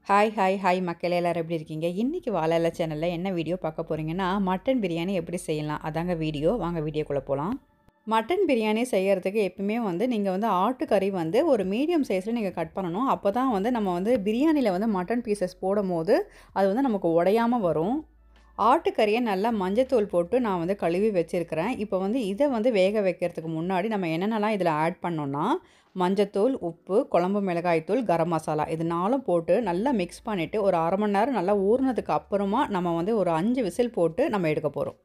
hi hi hi மக்களே எல்லாரும் எப்படி இருக்கீங்க இன்றைக்கி வாழல சேனலில் என்ன வீடியோ பார்க்க போகிறீங்கன்னா மட்டன் பிரியாணி எப்படி செய்யலாம் அதாங்க வீடியோ வாங்க வீடியோக்குள்ளே போகலாம் மட்டன் பிரியாணி செய்கிறதுக்கு எப்பவுமே வந்து நீங்கள் வந்து ஆட்டுக்கறி வந்து ஒரு மீடியம் சைஸில் நீங்கள் கட் பண்ணணும் அப்போ தான் வந்து நம்ம வந்து பிரியாணியில் வந்து மட்டன் பீசஸ் போடும் போது அது வந்து நமக்கு உடையாமல் வரும் ஆட்டுக்கறியை நல்லா மஞ்சத்தூள் போட்டு நான் வந்து கழுவி வச்சுருக்கிறேன் இப்போ வந்து இதை வந்து வேக வைக்கிறதுக்கு முன்னாடி நம்ம என்னென்னலாம் இதில் ஆட் பண்ணோன்னா மஞ்சத்தூள் உப்பு குழம்பு மிளகாய்த்தூள் கரம் மசாலா இது நாலும் போட்டு நல்லா மிக்ஸ் பண்ணிவிட்டு ஒரு அரை மணி நேரம் நல்லா ஊறினதுக்கு அப்புறமா நம்ம வந்து ஒரு அஞ்சு விசில் போட்டு நம்ம எடுக்க போகிறோம்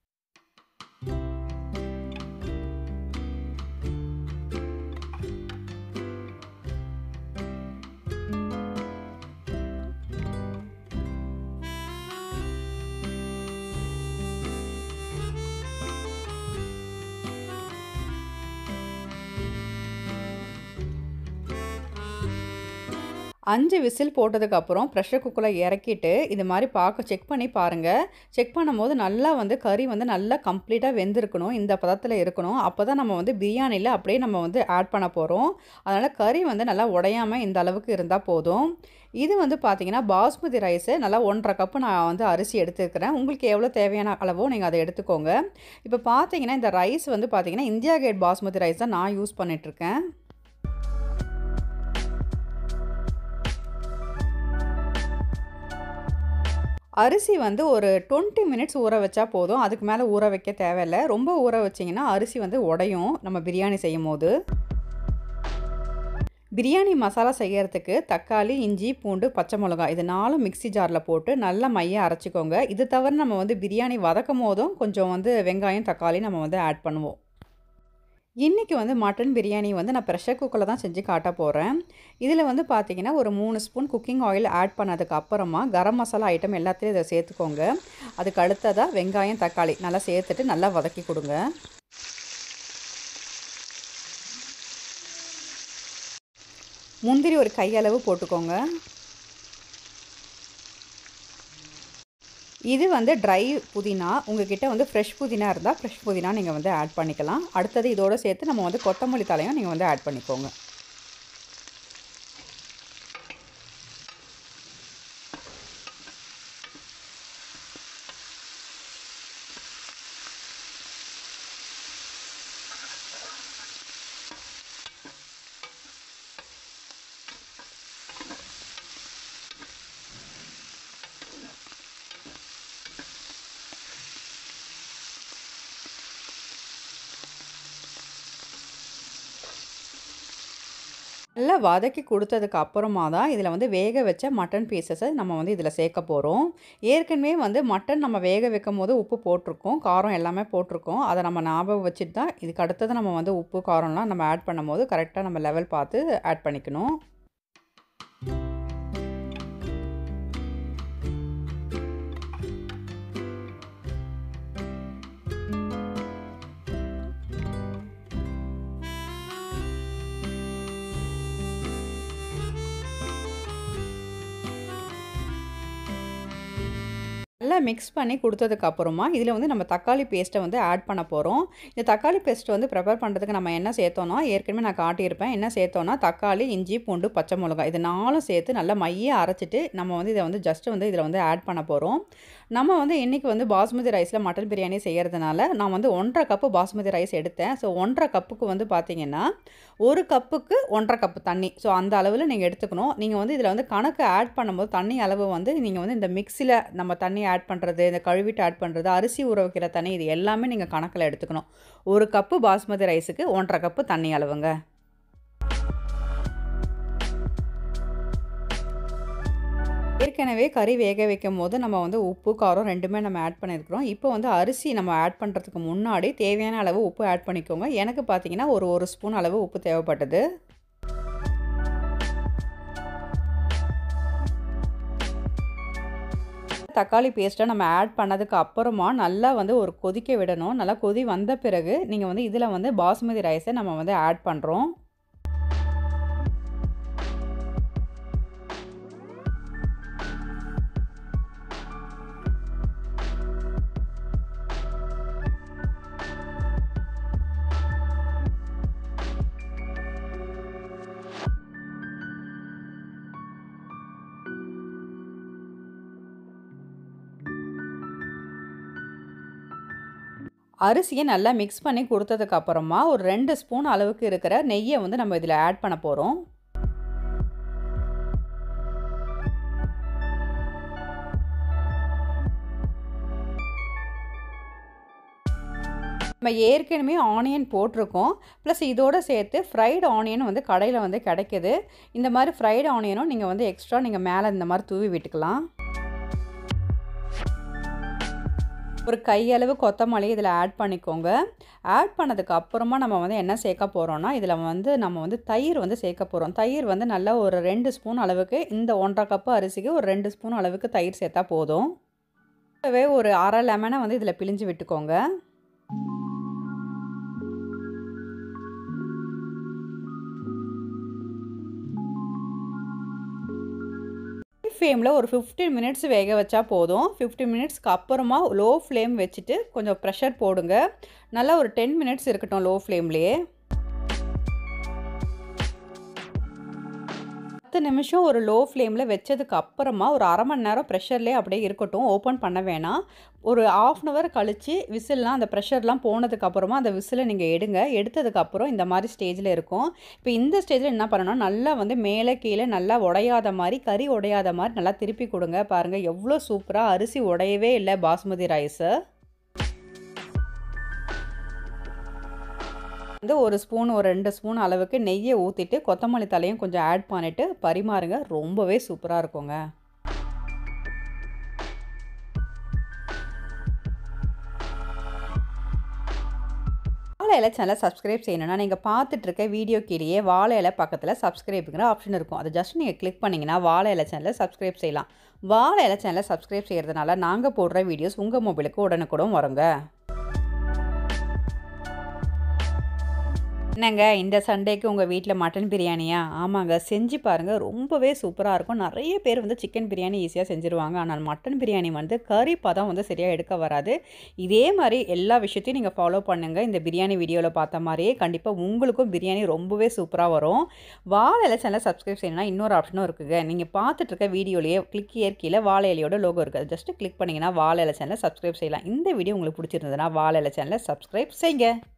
அஞ்சு விசில் போட்டதுக்கப்புறம் ப்ரெஷர் குக்கரில் இறக்கிட்டு இது மாதிரி பார்க்க செக் பண்ணி பாருங்கள் செக் பண்ணும்போது நல்லா வந்து கறி வந்து நல்லா கம்ப்ளீட்டாக வெந்திருக்கணும் இந்த பதத்தில் இருக்கணும் அப்போ தான் நம்ம வந்து பிரியாணியில் அப்படியே நம்ம வந்து ஆட் பண்ண போகிறோம் அதனால் கறி வந்து நல்லா உடையாமல் இந்த அளவுக்கு இருந்தால் போதும் இது வந்து பார்த்திங்கன்னா பாஸ்மதி ரைஸு நல்லா ஒன்றரை கப்பு நான் வந்து அரிசி எடுத்துருக்கிறேன் உங்களுக்கு எவ்வளோ தேவையான அளவோ நீங்கள் அதை எடுத்துக்கோங்க இப்போ பார்த்தீங்கன்னா இந்த ரைஸ் வந்து பார்த்திங்கன்னா இந்தியா கேட் பாஸ்மதி ரைஸ் தான் நான் யூஸ் பண்ணிகிட்ருக்கேன் அரிசி வந்து ஒரு டுவெண்ட்டி மினிட்ஸ் ஊற வச்சா போதும் அதுக்கு மேலே ஊற வைக்க தேவையில்லை ரொம்ப ஊற வச்சிங்கன்னா அரிசி வந்து உடையும் நம்ம பிரியாணி செய்யும் போது பிரியாணி மசாலா செய்கிறதுக்கு தக்காளி இஞ்சி பூண்டு பச்சை மிளகா இது நாலும் மிக்சி ஜாரில் போட்டு நல்லா மைய அரைச்சிக்கோங்க இது தவிர நம்ம வந்து பிரியாணி வதக்கும் போதும் கொஞ்சம் வந்து வெங்காயம் தக்காளி நம்ம வந்து ஆட் பண்ணுவோம் இன்றைக்கி வந்து மட்டன் பிரியாணி வந்து நான் ப்ரெஷர் குக்கரில் தான் செஞ்சு காட்ட போகிறேன் இதில் வந்து பார்த்திங்கன்னா ஒரு மூணு ஸ்பூன் குக்கிங் ஆயில் ஆட் பண்ணதுக்கு அப்புறமா கரம் மசாலா ஐட்டம் எல்லாத்தையும் இதை சேர்த்துக்கோங்க அதுக்கு அடுத்ததாக வெங்காயம் தக்காளி நல்லா சேர்த்துட்டு நல்லா வதக்கி கொடுங்க முந்திரி ஒரு கையளவு போட்டுக்கோங்க இது வந்து ட்ரை புதினா உங்ககிட்ட வந்து ஃப்ரெஷ் புதினா இருந்தால் ஃப்ரெஷ் புதினா நீங்கள் வந்து ஆட் பண்ணிக்கலாம் அடுத்தது இதோடு சேர்த்து நம்ம வந்து கொத்தமல்லி தலையும் நீங்கள் வந்து ஆட் பண்ணிக்கோங்க நல்லா வதக்கி கொடுத்ததுக்கு அப்புறமா தான் இதில் வந்து வேக வச்ச மட்டன் பீசஸை நம்ம வந்து இதில் சேர்க்க போகிறோம் ஏற்கனவே வந்து மட்டன் நம்ம வேக வைக்கும் போது உப்பு போட்டிருக்கோம் காரம் எல்லாமே போட்டிருக்கோம் அதை நம்ம ஞாபகம் வச்சுட்டு தான் இதுக்கு அடுத்தது நம்ம வந்து உப்பு காரம்லாம் நம்ம ஆட் பண்ணும் போது கரெக்டாக நம்ம லெவல் பார்த்து ஆட் பண்ணிக்கணும் நல்லா மிக்ஸ் பண்ணி கொடுத்ததுக்கப்புறமா இதில் வந்து நம்ம தக்காளி பேஸ்ட்டை வந்து ஆட் பண்ண போகிறோம் இந்த தக்காளி பேஸ்ட் வந்து ப்ரிப்பேர் பண்ணுறதுக்கு நம்ம என்ன சேர்த்தோன்னா ஏற்கனவே நான் காட்டியிருப்பேன் என்ன சேர்த்தோன்னா தக்காளி இஞ்சி பூண்டு பச்சை மிளகாய் இது நாலும் சேர்த்து நல்லா மைய அரைச்சிட்டு நம்ம வந்து இதை வந்து ஜஸ்ட் வந்து இதில் வந்து ஆட் பண்ண போகிறோம் நம்ம வந்து இன்றைக்கி வந்து பாஸ்மதி ரைஸில் மட்டன் பிரியாணி செய்கிறதுனால நான் வந்து ஒன்றரை கப்பு பாஸ்மதி ரைஸ் எடுத்தேன் ஸோ ஒன்றரை கப்புக்கு வந்து பார்த்திங்கன்னா ஒரு கப்புக்கு ஒன்றரை கப்பு தண்ணி ஸோ அந்த அளவில் நீங்கள் எடுத்துக்கணும் நீங்கள் வந்து இதில் வந்து கணக்கு ஆட் பண்ணும்போது தண்ணி அளவு வந்து நீங்கள் வந்து இந்த மிக்சியில் நம்ம தண்ணி ஆட் பண்ணுறது இந்த கழுவிட்டு ஆட் பண்ணுறது அரிசி ஊற வைக்கிற தண்ணி இது எல்லாமே நீங்கள் கணக்கில் எடுத்துக்கணும் ஒரு கப்பு பாஸ்மதி ரைஸுக்கு ஒன்றரை கப்பு தண்ணி அளவுங்க ஏற்கனவே கறி வேக வைக்கும் போது நம்ம வந்து உப்பு காரம் ரெண்டுமே நம்ம ஆட் பண்ணியிருக்கிறோம் இப்போ வந்து அரிசி நம்ம ஆட் பண்ணுறதுக்கு முன்னாடி தேவையான அளவு உப்பு ஆட் பண்ணிக்கோங்க எனக்கு பார்த்தீங்கன்னா ஒரு ஒரு ஸ்பூன் அளவு உப்பு தேவைப்பட்டது தக்காளி பேஸ்ட்டை நம்ம ஆட் பண்ணதுக்கு அப்புறமா நல்லா வந்து ஒரு கொதிக்க விடணும் நல்லா கொதி வந்த பிறகு நீங்கள் வந்து இதில் வந்து பாஸ்மதி ரைஸை நம்ம வந்து ஆட் பண்ணுறோம் அரிசியை நல்லா மிக்ஸ் பண்ணி கொடுத்ததுக்கு அப்புறமா ஒரு ரெண்டு ஸ்பூன் அளவுக்கு இருக்கிற நெய்யை வந்து நம்ம இதில் ஆட் பண்ண போகிறோம் நம்ம ஏற்கனவே ஆனியன் போட்டிருக்கோம் ப்ளஸ் இதோடு சேர்த்து ஃப்ரைடு ஆனியன் வந்து கடையில் வந்து கிடைக்கிது இந்த மாதிரி ஃப்ரைடு ஆனியனும் நீங்கள் வந்து எக்ஸ்ட்ரா நீங்கள் மேலே இந்த மாதிரி தூவி விட்டுக்கலாம் ஒரு கையளவு கொத்தமல்லி இதில் ஆட் பண்ணிக்கோங்க ஆட் பண்ணதுக்கு அப்புறமா நம்ம வந்து என்ன சேர்க்க போகிறோம்னா இதில் வந்து நம்ம வந்து தயிர் வந்து சேர்க்க போகிறோம் தயிர் வந்து நல்லா ஒரு ரெண்டு ஸ்பூன் அளவுக்கு இந்த ஒன்றரை கப்பு அரிசிக்கு ஒரு ரெண்டு ஸ்பூன் அளவுக்கு தயிர் சேர்த்தா போதும் ஒரு அரை லெமனை வந்து இதில் பிழிஞ்சு விட்டுக்கோங்க ஃப்ளேமில் ஒரு ஃபிஃப்டீன் மினிட்ஸ் வேக வச்சா போதும் ஃபிஃப்டீன் மினிட்ஸ்க்கு அப்புறமா லோ ஃப்ளேம் வச்சுட்டு கொஞ்சம் ப்ரெஷர் போடுங்க நல்லா ஒரு டென் மினிட்ஸ் இருக்கட்டும் லோ ஃப்ளேம்லேயே பத்து நிமிஷம் ஒரு லோ ஃப்ளேமில் வச்சதுக்கு அப்புறமா ஒரு அரை மணி நேரம் ப்ரெஷர்லேயே அப்படியே இருக்கட்டும் ஓப்பன் பண்ண வேணாம் ஒரு ஆஃப் அன் ஹவர் கழித்து விசில்லாம் அந்த ப்ரெஷர்லாம் போனதுக்கப்புறமா அந்த விசிலை நீங்கள் எடுங்க எடுத்ததுக்கப்புறம் இந்த மாதிரி ஸ்டேஜில் இருக்கும் இப்போ இந்த ஸ்டேஜில் என்ன பண்ணணும் நல்லா வந்து மேலே கீழே நல்லா உடையாத மாதிரி கறி உடையாத மாதிரி நல்லா திருப்பி கொடுங்க பாருங்கள் எவ்வளோ சூப்பராக அரிசி உடையவே இல்லை பாஸ்மதி ரைஸு வந்து ஒரு ஸ்பூன் ஒரு ரெண்டு ஸ்பூன் அளவுக்கு நெய்யை ஊற்றிட்டு கொத்தமல்லி தலையும் கொஞ்சம் ஆட் பண்ணிவிட்டு பரிமாறுங்க ரொம்பவே சூப்பராக இருக்குங்க வாழை இலை சேனலை சப்ஸ்கிரைப் செய்யணும்னா நீங்கள் பார்த்துட்டு இருக்க வீடியோ கீழேயே வாழை இலை பக்கத்தில் சப்ஸ்கிரைப்புங்கிற ஆப்ஷன் இருக்கும் அதை ஜஸ்ட் நீங்கள் கிளிக் பண்ணிங்கன்னா வாழை இலை சேனலை சப்ஸ்கிரைப் செய்யலாம் வாழை இலை சேனலை சப்ஸ்கிரைப் செய்கிறதுனால நாங்கள் போடுற வீடியோஸ் உங்கள் மொபைலுக்கு உடனுக்குடன் வருங்க என்னங்க இந்த சண்டேக்கு உங்கள் வீட்டில் மட்டன் பிரியாணியா ஆமாங்க செஞ்சு பாருங்கள் ரொம்பவே சூப்பராக இருக்கும் நிறைய பேர் வந்து சிக்கன் பிரியாணி ஈஸியாக செஞ்சுருவாங்க ஆனால் மட்டன் பிரியாணி வந்து கறி பதம் வந்து சரியாக எடுக்க வராது இதே மாதிரி எல்லா விஷயத்தையும் நீங்கள் ஃபாலோ பண்ணுங்கள் இந்த பிரியாணி வீடியோவில் பார்த்த மாதிரியே கண்டிப்பாக உங்களுக்கும் பிரியாணி ரொம்பவே சூப்பராக வரும் வாழை இலை சேனல் சப்ஸ்கிரைப் செய்யணும்னா இன்னொரு ஆப்ஷனும் இருக்குங்க நீங்கள் பார்த்துட்டு இருக்க வீடியோலேயே கிளிக் இயர் கீழே வாழை இலையோட லோகோ இருக்குது ஜஸ்ட் கிளிக் பண்ணிங்கன்னா வாழை இலை சேனலை சப்ஸ்கிரைப் செய்யலாம் இந்த வீடியோ உங்களுக்கு பிடிச்சிருந்ததுன்னா வாழை இலை சேனலை சப்ஸ்கிரைப் செய்யுங்க